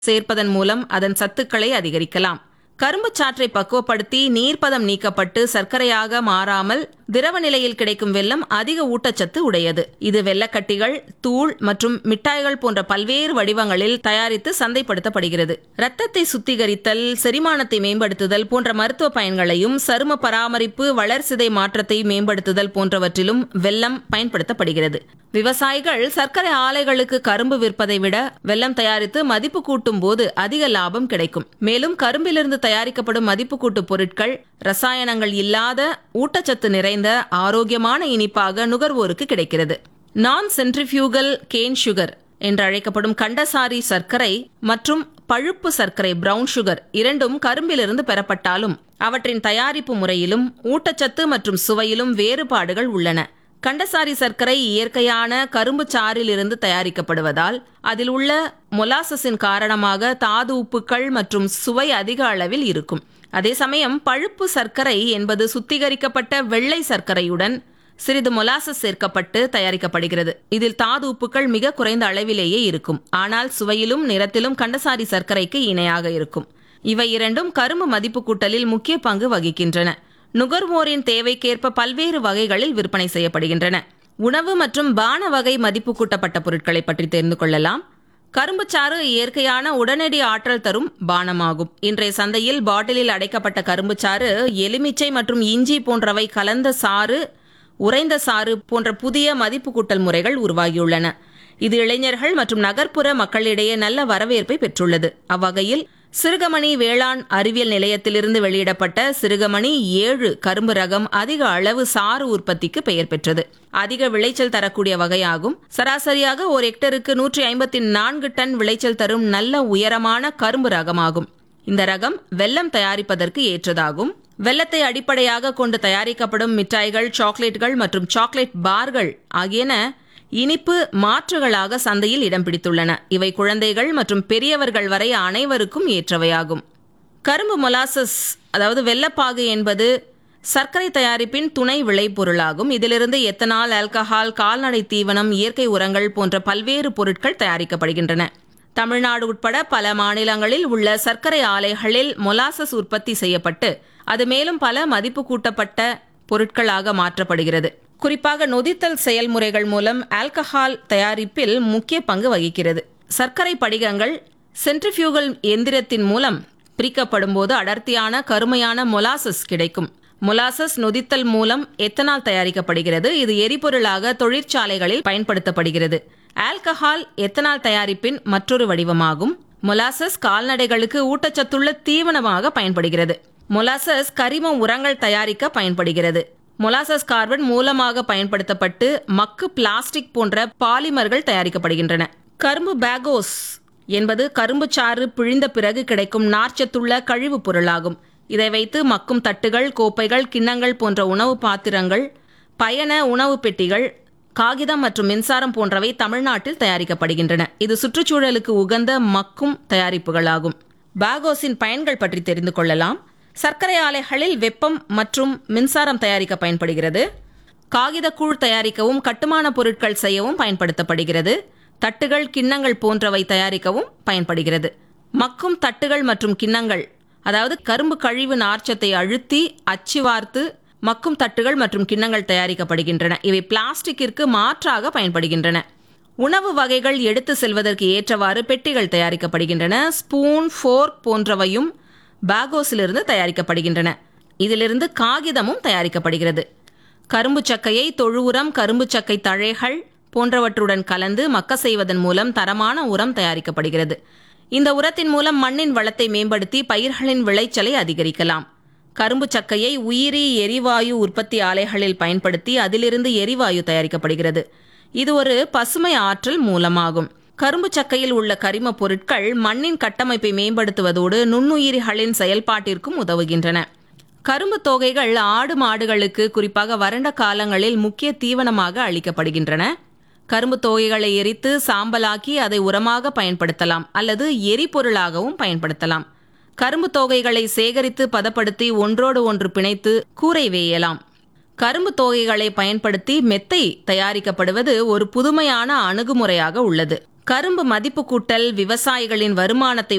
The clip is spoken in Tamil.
சேர்ப்பதன் மூலம் அதன் சத்துக்களை அதிகரிக்கலாம் கரும்புச் சாற்றை பக்குவப்படுத்தி நீர்ப்பதம் நீக்கப்பட்டு சர்க்கரையாக மாறாமல் திரவ நிலையில் கிடைக்கும் வெல்லம் அதிக ஊட்டச்சத்து உடையது இது வெல்லக்கட்டிகள் தூள் மற்றும் மிட்டாய்கள் போன்ற பல்வேறு வடிவங்களில் தயாரித்து சந்தைப்படுத்தப்படுகிறது இரத்தத்தை சுத்திகரித்தல் செரிமானத்தை மேம்படுத்துதல் போன்ற மருத்துவ பயன்களையும் சரும பராமரிப்பு வளர்சிதை மாற்றத்தை மேம்படுத்துதல் போன்றவற்றிலும் வெல்லம் பயன்படுத்தப்படுகிறது விவசாயிகள் சர்க்கரை ஆலைகளுக்கு கரும்பு விற்பதை விட வெல்லம் தயாரித்து மதிப்பு கூட்டும் போது அதிக லாபம் கிடைக்கும் மேலும் கரும்பிலிருந்து தயாரிக்கப்படும் மதிப்பு கூட்டு பொருட்கள் ரசாயனங்கள் இல்லாத ஊட்டச்சத்து நிறைந்த ஆரோக்கியமான இனிப்பாக நுகர்வோருக்கு கிடைக்கிறது நான் சென்ட்ரிஃபியூகல் கேன் சுகர் என்று அழைக்கப்படும் கண்டசாரி சர்க்கரை மற்றும் பழுப்பு சர்க்கரை பிரவுன் சுகர் இரண்டும் கரும்பிலிருந்து பெறப்பட்டாலும் அவற்றின் தயாரிப்பு முறையிலும் ஊட்டச்சத்து மற்றும் சுவையிலும் வேறுபாடுகள் உள்ளன கண்டசாரி சர்க்கரை இயற்கையான கரும்பு சாறிலிருந்து தயாரிக்கப்படுவதால் அதில் உள்ள மொலாசஸின் காரணமாக தாது உப்புக்கள் மற்றும் சுவை அதிக அளவில் இருக்கும் அதே சமயம் பழுப்பு சர்க்கரை என்பது சுத்திகரிக்கப்பட்ட வெள்ளை சர்க்கரையுடன் சிறிது மொலாசஸ் சேர்க்கப்பட்டு தயாரிக்கப்படுகிறது இதில் தாது உப்புக்கள் மிக குறைந்த அளவிலேயே இருக்கும் ஆனால் சுவையிலும் நிறத்திலும் கண்டசாரி சர்க்கரைக்கு இணையாக இருக்கும் இவை இரண்டும் கரும்பு மதிப்பு கூட்டலில் முக்கிய பங்கு வகிக்கின்றன நுகர்வோரின் தேவைக்கேற்ப பல்வேறு வகைகளில் விற்பனை செய்யப்படுகின்றன உணவு மற்றும் பான வகை மதிப்பு கூட்டப்பட்ட பொருட்களை பற்றி தெரிந்து கொள்ளலாம் கரும்புச்சாறு இயற்கையான உடனடி ஆற்றல் தரும் பானமாகும் இன்றைய சந்தையில் பாட்டிலில் அடைக்கப்பட்ட கரும்புச்சாறு எலுமிச்சை மற்றும் இஞ்சி போன்றவை கலந்த சாறு உறைந்த சாறு போன்ற புதிய மதிப்பு கூட்டல் முறைகள் உருவாகியுள்ளன இது இளைஞர்கள் மற்றும் நகர்ப்புற மக்களிடையே நல்ல வரவேற்பை பெற்றுள்ளது அவ்வகையில் சிறுகமணி வேளாண் அறிவியல் நிலையத்திலிருந்து வெளியிடப்பட்ட சிறுகமணி ஏழு கரும்பு ரகம் அதிக அளவு சாறு உற்பத்திக்கு பெயர் பெற்றது அதிக விளைச்சல் தரக்கூடிய வகையாகும் சராசரியாக ஒரு ஹெக்டருக்கு நூற்றி ஐம்பத்தி நான்கு டன் விளைச்சல் தரும் நல்ல உயரமான கரும்பு ரகமாகும் இந்த ரகம் வெல்லம் தயாரிப்பதற்கு ஏற்றதாகும் வெல்லத்தை அடிப்படையாக கொண்டு தயாரிக்கப்படும் மிட்டாய்கள் சாக்லேட்டுகள் மற்றும் சாக்லேட் பார்கள் ஆகியன இனிப்பு மாற்றுகளாக சந்தையில் இடம் பிடித்துள்ளன இவை குழந்தைகள் மற்றும் பெரியவர்கள் வரை அனைவருக்கும் ஏற்றவையாகும் கரும்பு மொலாசஸ் அதாவது வெள்ளப்பாகு என்பது சர்க்கரை தயாரிப்பின் துணை விளைபொருளாகும் இதிலிருந்து எத்தனால் ஆல்கஹால் கால்நடை தீவனம் இயற்கை உரங்கள் போன்ற பல்வேறு பொருட்கள் தயாரிக்கப்படுகின்றன தமிழ்நாடு உட்பட பல மாநிலங்களில் உள்ள சர்க்கரை ஆலைகளில் மொலாசஸ் உற்பத்தி செய்யப்பட்டு அது மேலும் பல மதிப்பு கூட்டப்பட்ட பொருட்களாக மாற்றப்படுகிறது குறிப்பாக நொதித்தல் செயல்முறைகள் மூலம் ஆல்கஹால் தயாரிப்பில் முக்கிய பங்கு வகிக்கிறது சர்க்கரை படிகங்கள் சென்ட்ரிஃபியூகல் எந்திரத்தின் மூலம் பிரிக்கப்படும் போது அடர்த்தியான கருமையான மொலாசஸ் கிடைக்கும் மொலாசஸ் நொதித்தல் மூலம் எத்தனால் தயாரிக்கப்படுகிறது இது எரிபொருளாக தொழிற்சாலைகளில் பயன்படுத்தப்படுகிறது ஆல்கஹால் எத்தனால் தயாரிப்பின் மற்றொரு வடிவமாகும் மொலாசஸ் கால்நடைகளுக்கு ஊட்டச்சத்துள்ள தீவனமாக பயன்படுகிறது மொலாசஸ் கரிம உரங்கள் தயாரிக்க பயன்படுகிறது மொலாசஸ் கார்பன் மூலமாக பயன்படுத்தப்பட்டு மக்கு பிளாஸ்டிக் போன்ற பாலிமர்கள் தயாரிக்கப்படுகின்றன கரும்பு பேகோஸ் என்பது கரும்பு சாறு பிழிந்த பிறகு கிடைக்கும் நார்ச்சத்துள்ள கழிவுப் பொருளாகும் இதை வைத்து மக்கும் தட்டுகள் கோப்பைகள் கிண்ணங்கள் போன்ற உணவு பாத்திரங்கள் பயண உணவு பெட்டிகள் காகிதம் மற்றும் மின்சாரம் போன்றவை தமிழ்நாட்டில் தயாரிக்கப்படுகின்றன இது சுற்றுச்சூழலுக்கு உகந்த மக்கும் தயாரிப்புகளாகும் பாகோஸின் பயன்கள் பற்றி தெரிந்து கொள்ளலாம் சர்க்கரை ஆலைகளில் வெப்பம் மற்றும் மின்சாரம் தயாரிக்க பயன்படுகிறது காகிதக்கூழ் தயாரிக்கவும் கட்டுமான பொருட்கள் செய்யவும் பயன்படுத்தப்படுகிறது தட்டுகள் கிண்ணங்கள் போன்றவை தயாரிக்கவும் பயன்படுகிறது மக்கும் தட்டுகள் மற்றும் கிண்ணங்கள் அதாவது கரும்பு கழிவு நார்ச்சத்தை அழுத்தி அச்சு வார்த்து மக்கும் தட்டுகள் மற்றும் கிண்ணங்கள் தயாரிக்கப்படுகின்றன இவை பிளாஸ்டிக்கிற்கு மாற்றாக பயன்படுகின்றன உணவு வகைகள் எடுத்து செல்வதற்கு ஏற்றவாறு பெட்டிகள் தயாரிக்கப்படுகின்றன ஸ்பூன் ஃபோர்க் போன்றவையும் பாகோஸிலிருந்து தயாரிக்கப்படுகின்றன இதிலிருந்து காகிதமும் தயாரிக்கப்படுகிறது கரும்பு சக்கையை தொழு உரம் கரும்பு சக்கை தழைகள் போன்றவற்றுடன் கலந்து மக்க செய்வதன் மூலம் தரமான உரம் தயாரிக்கப்படுகிறது இந்த உரத்தின் மூலம் மண்ணின் வளத்தை மேம்படுத்தி பயிர்களின் விளைச்சலை அதிகரிக்கலாம் கரும்பு சக்கையை உயிரி எரிவாயு உற்பத்தி ஆலைகளில் பயன்படுத்தி அதிலிருந்து எரிவாயு தயாரிக்கப்படுகிறது இது ஒரு பசுமை ஆற்றல் மூலமாகும் கரும்பு சக்கையில் உள்ள கரிம பொருட்கள் மண்ணின் கட்டமைப்பை மேம்படுத்துவதோடு நுண்ணுயிரிகளின் செயல்பாட்டிற்கும் உதவுகின்றன கரும்பு தொகைகள் ஆடு மாடுகளுக்கு குறிப்பாக வறண்ட காலங்களில் முக்கிய தீவனமாக அளிக்கப்படுகின்றன கரும்பு தொகைகளை எரித்து சாம்பலாக்கி அதை உரமாக பயன்படுத்தலாம் அல்லது எரிபொருளாகவும் பயன்படுத்தலாம் கரும்பு தொகைகளை சேகரித்து பதப்படுத்தி ஒன்றோடு ஒன்று பிணைத்து கூரை வேயலாம் கரும்பு தொகைகளை பயன்படுத்தி மெத்தை தயாரிக்கப்படுவது ஒரு புதுமையான அணுகுமுறையாக உள்ளது கரும்பு மதிப்பு கூட்டல் விவசாயிகளின் வருமானத்தை